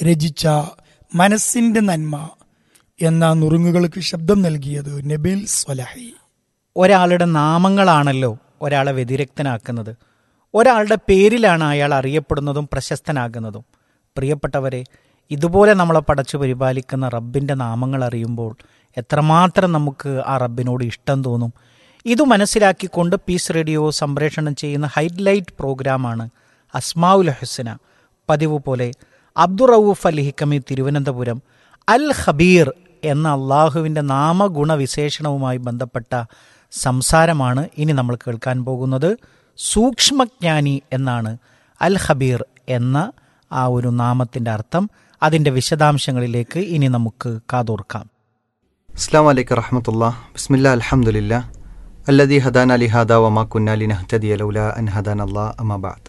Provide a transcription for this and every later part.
രചിച്ച മനസ്സിന്റെ നന്മ എന്ന നുറുങ്ങുകൾക്ക് ശബ്ദം നൽകിയത് നബീൽ സ്വലഹി ഒരാളുടെ നാമങ്ങളാണല്ലോ ഒരാളെ വ്യതിരക്തനാക്കുന്നത് ഒരാളുടെ പേരിലാണ് അയാൾ അറിയപ്പെടുന്നതും പ്രശസ്തനാകുന്നതും പ്രിയപ്പെട്ടവരെ ഇതുപോലെ നമ്മളെ പടച്ചു പരിപാലിക്കുന്ന റബ്ബിൻ്റെ നാമങ്ങൾ അറിയുമ്പോൾ എത്രമാത്രം നമുക്ക് ആ റബ്ബിനോട് ഇഷ്ടം തോന്നും ഇത് മനസ്സിലാക്കിക്കൊണ്ട് പീസ് റേഡിയോ സംപ്രേഷണം ചെയ്യുന്ന ഹൈലൈറ്റ് പ്രോഗ്രാമാണ് അസ്മാഉൽ ഹുസന പതിവ് പോലെ അബ്ദുറൌഫ് അൽ ഹിക്കമി തിരുവനന്തപുരം അൽ ഖബീർ എന്ന അള്ളാഹുവിൻ്റെ നാമഗുണവിശേഷണവുമായി ബന്ധപ്പെട്ട സംസാരമാണ് ഇനി നമ്മൾ കേൾക്കാൻ പോകുന്നത് സൂക്ഷ്മജ്ഞാനി എന്നാണ് അൽ ഖബീർ എന്ന ആ ഒരു നാമത്തിൻ്റെ അർത്ഥം അതിൻ്റെ വിശദാംശങ്ങളിലേക്ക് ഇനി നമുക്ക് കാതോർക്കാം അസ്സാം വലൈക്കും റഹമത്തുള്ള ബിസ്മില്ല അലഹമുല്ല അല്ലദി ഹദാൻ അലി ഹാദ വമാ കുന്നാലി നഹ്തദി അലൗല അൻ ഹദാൻ അല്ലാ അമാബാദ്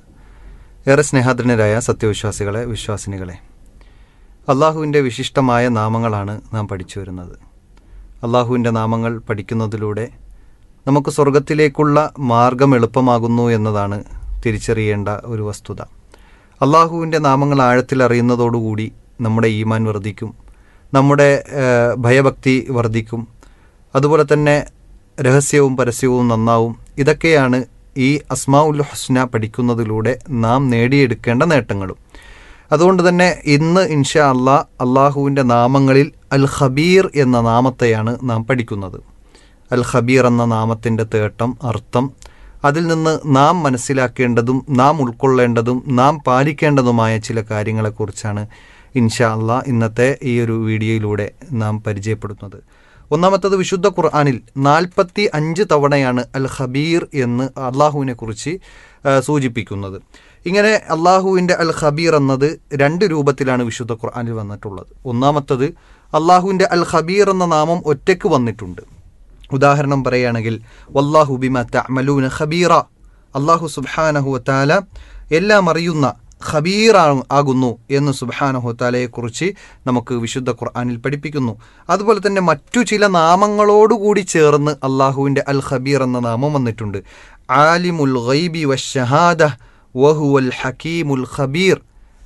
ഏറെ സ്നേഹാദരനരായ സത്യവിശ്വാസികളെ വിശ്വാസിനികളെ അള്ളാഹുവിൻ്റെ വിശിഷ്ടമായ നാമങ്ങളാണ് നാം പഠിച്ചു വരുന്നത് അള്ളാഹുവിൻ്റെ നാമങ്ങൾ പഠിക്കുന്നതിലൂടെ നമുക്ക് സ്വർഗത്തിലേക്കുള്ള മാർഗം എളുപ്പമാകുന്നു എന്നതാണ് തിരിച്ചറിയേണ്ട ഒരു വസ്തുത അള്ളാഹുവിൻ്റെ നാമങ്ങൾ ആഴത്തിൽ അറിയുന്നതോടുകൂടി നമ്മുടെ ഈമാൻ വർദ്ധിക്കും നമ്മുടെ ഏഹ്, ഭയഭക്തി വർദ്ധിക്കും അതുപോലെ തന്നെ രഹസ്യവും പരസ്യവും നന്നാവും ഇതൊക്കെയാണ് ഈ അസ്മാ ഉൽ ഹുസ്ന പഠിക്കുന്നതിലൂടെ നാം നേടിയെടുക്കേണ്ട നേട്ടങ്ങളും അതുകൊണ്ട് തന്നെ ഇന്ന് ഇൻഷാ അള്ളാ അള്ളാഹുവിൻ്റെ നാമങ്ങളിൽ അൽ ഖബീർ എന്ന നാമത്തെയാണ് നാം പഠിക്കുന്നത് അൽ ഖബീർ എന്ന നാമത്തിൻ്റെ തേട്ടം അർത്ഥം അതിൽ നിന്ന് നാം മനസ്സിലാക്കേണ്ടതും നാം ഉൾക്കൊള്ളേണ്ടതും നാം പാലിക്കേണ്ടതുമായ ചില കാര്യങ്ങളെക്കുറിച്ചാണ് ഇൻഷാ അള്ളാ ഇന്നത്തെ ഈ ഒരു വീഡിയോയിലൂടെ നാം പരിചയപ്പെടുന്നത് ഒന്നാമത്തത് വിശുദ്ധ ഖുർആാനിൽ നാൽപ്പത്തി അഞ്ച് തവണയാണ് അൽ ഖബീർ എന്ന് അള്ളാഹുവിനെ കുറിച്ച് സൂചിപ്പിക്കുന്നത് ഇങ്ങനെ അള്ളാഹുവിൻ്റെ അൽ ഖബീർ എന്നത് രണ്ട് രൂപത്തിലാണ് വിശുദ്ധ ഖുർആാനിൽ വന്നിട്ടുള്ളത് ഒന്നാമത്തത് അള്ളാഹുവിൻ്റെ അൽ ഖബീർ എന്ന നാമം ഒറ്റയ്ക്ക് വന്നിട്ടുണ്ട് ഉദാഹരണം പറയുകയാണെങ്കിൽ വല്ലാഹു ബിമ തഅമലൂന ഖബീറ അള്ളാഹു സുബ്ഹാനഹു വതാല എല്ലാം അറിയുന്ന ഖബീർ ആ- ആകുന്നു എന്ന് സുബ്ഹാനഹു വതാലയെക്കുറിച്ച് നമുക്ക് വിശുദ്ധ ഖുർആനിൽ പഠിപ്പിക്കുന്നു അതുപോലെ തന്നെ മറ്റു ചില നാമങ്ങളോടുകൂടി ചേർന്ന് അള്ളാഹുവിൻ്റെ അൽ ഖബീർ എന്ന നാമം വന്നിട്ടുണ്ട് ആലിമുൽ ഗൈബി വശഹാദ വഹുവൽ ഹക്കീമുൽ ഖബീർ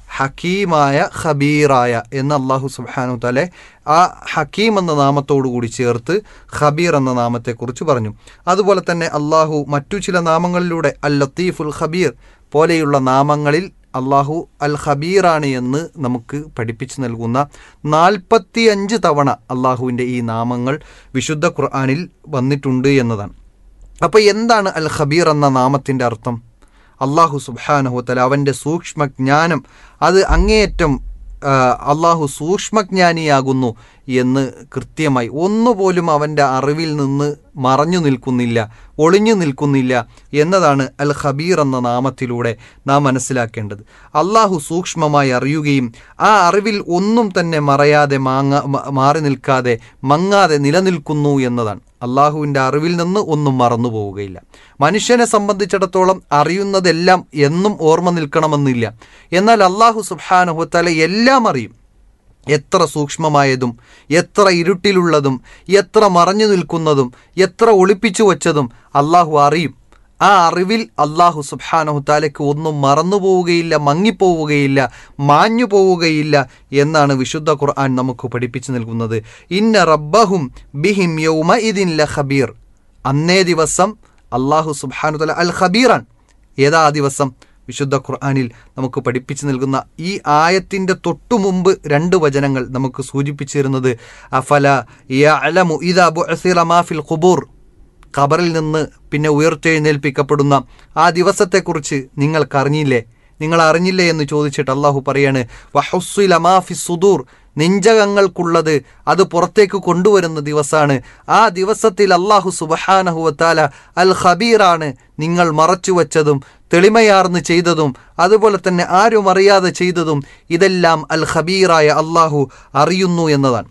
ഹക്കീമായ ഖബീറായ എന്ന് അള്ളാഹു സുബ്ഹാനു തലെ ആ ഹക്കീം എന്ന നാമത്തോടു കൂടി ചേർത്ത് ഖബീർ എന്ന നാമത്തെക്കുറിച്ച് പറഞ്ഞു അതുപോലെ തന്നെ അള്ളാഹു മറ്റു ചില നാമങ്ങളിലൂടെ അൽ ലത്തീഫുൽ ഖബീർ പോലെയുള്ള നാമങ്ങളിൽ അള്ളാഹു അൽ ഖബീറാണ് എന്ന് നമുക്ക് പഠിപ്പിച്ചു നൽകുന്ന നാൽപ്പത്തി അഞ്ച് തവണ അള്ളാഹുവിൻ്റെ ഈ നാമങ്ങൾ വിശുദ്ധ ഖുർആാനിൽ വന്നിട്ടുണ്ട് എന്നതാണ് അപ്പോൾ എന്താണ് അൽ ഖബീർ എന്ന നാമത്തിൻ്റെ അർത്ഥം അള്ളാഹു സുബാനഹുത്തല അവൻ്റെ സൂക്ഷ്മജ്ഞാനം അത് അങ്ങേയറ്റം ആ, അള്ളാഹു സൂക്ഷ്മജ്ഞാനിയാകുന്നു എന്ന് കൃത്യമായി ഒന്നുപോലും അവൻ്റെ അറിവിൽ നിന്ന് മറഞ്ഞു നിൽക്കുന്നില്ല ഒളിഞ്ഞു നിൽക്കുന്നില്ല എന്നതാണ് അൽ ഖബീർ എന്ന നാമത്തിലൂടെ നാം മനസ്സിലാക്കേണ്ടത് അള്ളാഹു സൂക്ഷ്മമായി അറിയുകയും ആ അറിവിൽ ഒന്നും തന്നെ മറയാതെ മാങ്ങ മ- മാറി നിൽക്കാതെ മങ്ങാതെ നിലനിൽക്കുന്നു എന്നതാണ് അള്ളാഹുവിൻ്റെ അറിവിൽ നിന്ന് ഒന്നും മറന്നു പോവുകയില്ല മനുഷ്യനെ സംബന്ധിച്ചിടത്തോളം അറിയുന്നതെല്ലാം എന്നും ഓർമ്മ നിൽക്കണമെന്നില്ല എന്നാൽ അള്ളാഹു സുബ്ഹാനഹുത്തല എല്ലാം അറിയും എത്ര സൂക്ഷ്മമായതും എത്ര ഇരുട്ടിലുള്ളതും എത്ര മറഞ്ഞു നിൽക്കുന്നതും എത്ര ഒളിപ്പിച്ചു വച്ചതും അള്ളാഹു അറിയും ആ അറിവിൽ അള്ളാഹു സുബ്ഹാനഹു താലയ്ക്ക് ഒന്നും മറന്നു പോവുകയില്ല മങ്ങിപ്പോവുകയില്ല മാഞ്ഞു പോവുകയില്ല എന്നാണ് വിശുദ്ധ ഖുർആൻ നമുക്ക് പഠിപ്പിച്ചു നൽകുന്നത് ഇന്ന റബ്ബഹും ബിഹിം യൗമ ഇതിൻ ല ഖബീർ അന്നേ ദിവസം അള്ളാഹു സുബ്ഹാനു തല അൽ ഖബീറാൻ ഏതാ ആ ദിവസം വിശുദ്ധ ഖുർആനിൽ നമുക്ക് പഠിപ്പിച്ചു നൽകുന്ന ഈ ആയത്തിൻ്റെ തൊട്ടു മുമ്പ് രണ്ട് വചനങ്ങൾ നമുക്ക് സൂചിപ്പിച്ചിരുന്നത് അഫല യഅലമു ഇദാ ബുഅസിറ മാ ഫിൽ ഖുബൂർ ഖബറിൽ നിന്ന് പിന്നെ ഉയർത്തെഴുന്നേൽപ്പിക്കപ്പെടുന്ന ആ ദിവസത്തെക്കുറിച്ച് നിങ്ങൾക്കറിഞ്ഞില്ലേ നിങ്ങൾ അറിഞ്ഞില്ലേ എന്ന് ചോദിച്ചിട്ട് അള്ളാഹു പറയാണ് വഹുസ്സുല മാ ഫി സുദൂർ നെഞ്ചകങ്ങൾക്കുള്ളത് അത് പുറത്തേക്ക് കൊണ്ടുവരുന്ന ദിവസമാണ് ആ ദിവസത്തിൽ അള്ളാഹു സുബഹാനഹുവത്താല അൽ ഖബീറാണ് നിങ്ങൾ മറച്ചു വച്ചതും തെളിമയാർന്ന് ചെയ്തതും അതുപോലെ തന്നെ ആരും അറിയാതെ ചെയ്തതും ഇതെല്ലാം അൽ ഖബീറായ അള്ളാഹു അറിയുന്നു എന്നതാണ്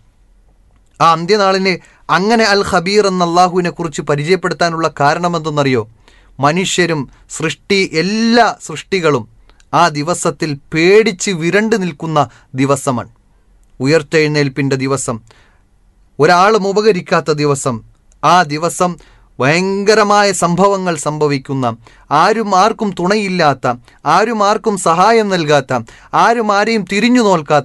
ആ അന്ത്യനാളിന് അങ്ങനെ അൽ ഖബീർ എന്ന അള്ളാഹുവിനെ കുറിച്ച് പരിചയപ്പെടുത്താനുള്ള കാരണമെന്തെന്നറിയോ മനുഷ്യരും സൃഷ്ടി എല്ലാ സൃഷ്ടികളും ആ ദിവസത്തിൽ പേടിച്ച് വിരണ്ടു നിൽക്കുന്ന ദിവസമാണ് ഉയർത്തെഴുന്നേൽപ്പിൻ്റെ ദിവസം ഒരാളും ഉപകരിക്കാത്ത ദിവസം ആ ദിവസം ഭയങ്കരമായ സംഭവങ്ങൾ സംഭവിക്കുന്ന ആരും ആർക്കും തുണയില്ലാത്ത ആരും ആർക്കും സഹായം നൽകാത്ത ആരും ആരെയും തിരിഞ്ഞു നോൽക്കാത്ത